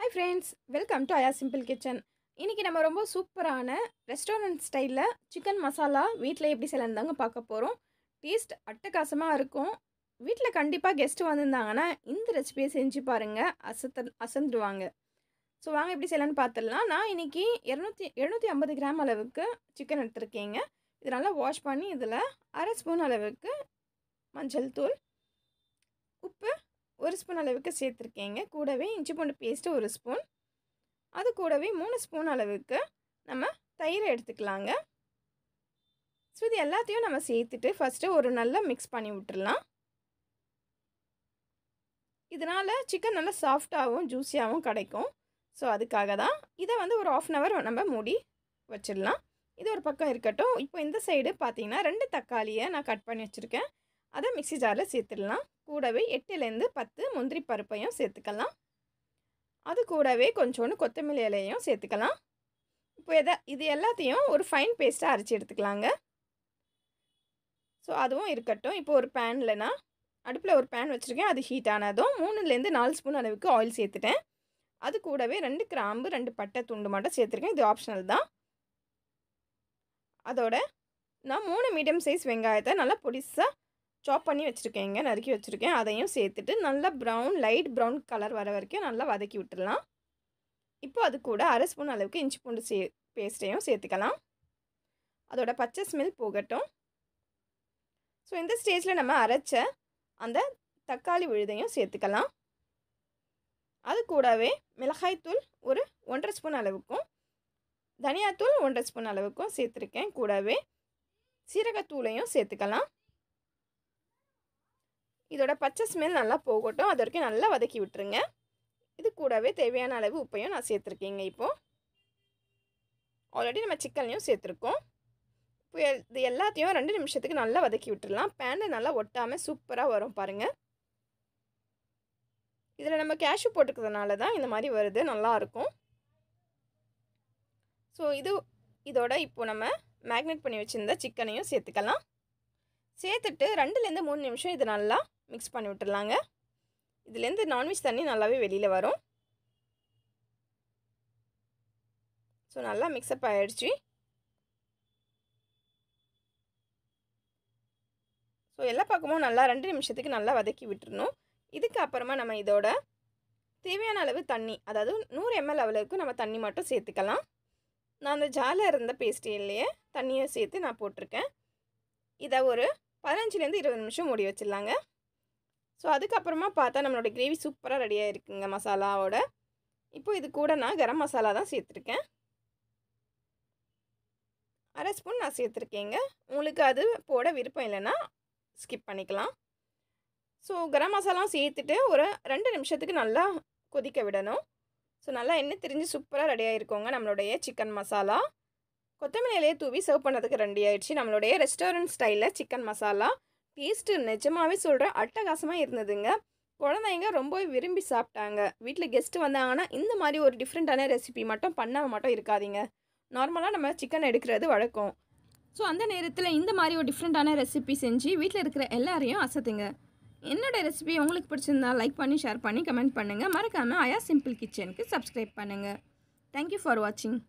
hi friends welcome to Aya simple kitchen இன்றைக்கி நம்ம ரொம்ப சூப்பரான ரெஸ்டாரண்ட் ஸ்டைலில் சிக்கன் மசாலா வீட்டில் எப்படி செய்யலாந்தாங்க பார்க்க போகிறோம் டேஸ்ட் அட்டகாசமாக இருக்கும் வீட்டில் கண்டிப்பாக கெஸ்ட்டு வந்திருந்தாங்கன்னா இந்த ரெசிபியை செஞ்சு பாருங்கள் அசத்த அசந்துடுவாங்க ஸோ வாங்க எப்படி செய்யலான்னு பார்த்துடலாம் நான் இன்றைக்கி இரநூத்தி எழுநூற்றி ஐம்பது கிராம் அளவுக்கு சிக்கன் எடுத்திருக்கேங்க இது நல்லா வாஷ் பண்ணி இதில் அரை ஸ்பூன் அளவுக்கு மஞ்சள் தூள் உப்பு ஒரு ஸ்பூன் அளவுக்கு சேர்த்துருக்கேங்க கூடவே இஞ்சி பூண்டு பேஸ்ட்டு ஒரு ஸ்பூன் அது கூடவே மூணு ஸ்பூன் அளவுக்கு நம்ம தயிர் எடுத்துக்கலாங்க ஸோ இது எல்லாத்தையும் நம்ம சேர்த்துட்டு ஃபஸ்ட்டு ஒரு நல்லா மிக்ஸ் பண்ணி விட்டுறலாம் இதனால் சிக்கன் நல்லா சாஃப்டாகவும் ஜூஸியாகவும் கிடைக்கும் ஸோ அதுக்காக தான் இதை வந்து ஒரு ஆஃப் அன் ஹவர் நம்ம மூடி வச்சிடலாம் இது ஒரு பக்கம் இருக்கட்டும் இப்போ இந்த சைடு பார்த்தீங்கன்னா ரெண்டு தக்காளியை நான் கட் பண்ணி வச்சுருக்கேன் அதை மிக்ஸி ஜாரில் சேர்த்துடலாம் கூடவே எட்டுலேருந்து பத்து முந்திரி பருப்பையும் சேர்த்துக்கலாம் அது கூடவே கொஞ்சோண்டு கொத்தமல்லி இலையும் சேர்த்துக்கலாம் இப்போ எதை இது எல்லாத்தையும் ஒரு ஃபைன் பேஸ்ட்டாக அரைச்சி எடுத்துக்கலாங்க ஸோ அதுவும் இருக்கட்டும் இப்போ ஒரு பேன்லனா அடுப்பில் ஒரு பேன் வச்சுருக்கேன் அது ஹீட் ஆனதும் மூணுலேருந்து நாலு ஸ்பூன் அளவுக்கு ஆயில் சேர்த்துட்டேன் அது கூடவே ரெண்டு கிராம்பு ரெண்டு பட்டை துண்டு மட்டும் சேர்த்துருக்கேன் இது ஆப்ஷனல் தான் அதோட நான் மூணு மீடியம் சைஸ் வெங்காயத்தை நல்லா பொடிசாக சாப் பண்ணி வச்சுருக்கேங்க நறுக்கி வச்சுருக்கேன் அதையும் சேர்த்துட்டு நல்லா ப்ரௌன் லைட் ப்ரௌன் கலர் வர வரைக்கும் நல்லா வதக்கி விட்டுடலாம் இப்போ அது கூட அரை ஸ்பூன் அளவுக்கு இஞ்சி பூண்டு சே பேஸ்ட்டையும் சேர்த்துக்கலாம் அதோட பச்சை ஸ்மெல் போகட்டும் ஸோ இந்த ஸ்டேஜில் நம்ம அரைச்ச அந்த தக்காளி விழுதையும் சேர்த்துக்கலாம் அது கூடவே மிளகாய்த்தூள் ஒரு ஒன்றரை ஸ்பூன் அளவுக்கும் தனியாத்தூள் ஒன்றரை ஸ்பூன் அளவுக்கும் சேர்த்துருக்கேன் கூடவே சீரகத்தூளையும் சேர்த்துக்கலாம் இதோட பச்சை ஸ்மெல் நல்லா போகட்டும் அது வரைக்கும் நல்லா வதக்கி விட்டுருங்க இது கூடவே தேவையான அளவு உப்பையும் நான் சேர்த்துருக்கேங்க இப்போது ஆல்ரெடி நம்ம சிக்கன்லையும் சேர்த்துருக்கோம் இப்போ இது எல்லாத்தையும் ரெண்டு நிமிஷத்துக்கு நல்லா வதக்கி விட்டுடலாம் பேனில் நல்லா ஒட்டாமல் சூப்பராக வரும் பாருங்கள் இதில் நம்ம கேஷ்யூ போட்டுக்கிறதுனால தான் இந்த மாதிரி வருது நல்லாயிருக்கும் ஸோ இது இதோட இப்போ நம்ம மேக்னேட் பண்ணி வச்சுருந்த சிக்கனையும் சேர்த்துக்கலாம் சேர்த்துட்டு ரெண்டுலேருந்து மூணு நிமிஷம் இது நல்லா மிக்ஸ் பண்ணி விட்டுடலாங்க இதுலேருந்து நான்வெஜ் தண்ணி நல்லாவே வெளியில் வரும் ஸோ நல்லா மிக்சப் ஆகிடுச்சு ஸோ எல்லா பக்கமும் நல்லா ரெண்டு நிமிஷத்துக்கு நல்லா வதக்கி விட்டுறணும் இதுக்கு அப்புறமா நம்ம இதோட தேவையான அளவு தண்ணி அதாவது நூறு எம்எல் அளவுக்கு நம்ம தண்ணி மட்டும் சேர்த்துக்கலாம் நான் அந்த ஜாலில் இருந்த பேஸ்டிலேயே தண்ணியை சேர்த்து நான் போட்டிருக்கேன் இதை ஒரு பதினஞ்சுலேருந்து இருபது நிமிஷம் மூடி வச்சிடலாங்க ஸோ அதுக்கப்புறமா பார்த்தா நம்மளோட கிரேவி சூப்பராக ரெடியாக இருக்குங்க மசாலாவோட இப்போ இது கூட நான் கரம் மசாலா தான் சேர்த்துருக்கேன் அரை ஸ்பூன் நான் சேர்த்துருக்கேங்க உங்களுக்கு அது போட விருப்பம் இல்லைன்னா ஸ்கிப் பண்ணிக்கலாம் ஸோ கரம் மசாலாவும் சேர்த்துட்டு ஒரு ரெண்டு நிமிஷத்துக்கு நல்லா கொதிக்க விடணும் ஸோ நல்லா எண்ணெய் திரிஞ்சு சூப்பராக ரெடி ஆகிருக்கோங்க நம்மளுடைய சிக்கன் மசாலா கொத்தமல்லி இலையை தூவி சர்வ் பண்ணதுக்கு ரெடி ஆயிடுச்சு நம்மளுடைய ரெஸ்டாரண்ட் ஸ்டைலில் சிக்கன் மசாலா டேஸ்ட்டு நிஜமாகவே சொல்கிறேன் அட்டகாசமாக இருந்ததுங்க குழந்தைங்க ரொம்ப விரும்பி சாப்பிட்டாங்க வீட்டில் கெஸ்ட்டு வந்தாங்கன்னா இந்த மாதிரி ஒரு டிஃப்ரெண்ட்டான ரெசிபி மட்டும் பண்ணாமல் மட்டும் இருக்காதீங்க நார்மலாக நம்ம சிக்கன் எடுக்கிறது வழக்கம் ஸோ அந்த நேரத்தில் இந்த மாதிரி ஒரு டிஃப்ரெண்ட்டான ரெசிபி செஞ்சு வீட்டில் இருக்கிற எல்லாரையும் அசத்துங்க என்னோடய ரெசிபி உங்களுக்கு பிடிச்சிருந்தா லைக் பண்ணி ஷேர் பண்ணி கமெண்ட் பண்ணுங்கள் மறக்காமல் அயா சிம்பிள் கிச்சனுக்கு சப்ஸ்கிரைப் பண்ணுங்கள் தேங்க்யூ ஃபார் வாட்சிங்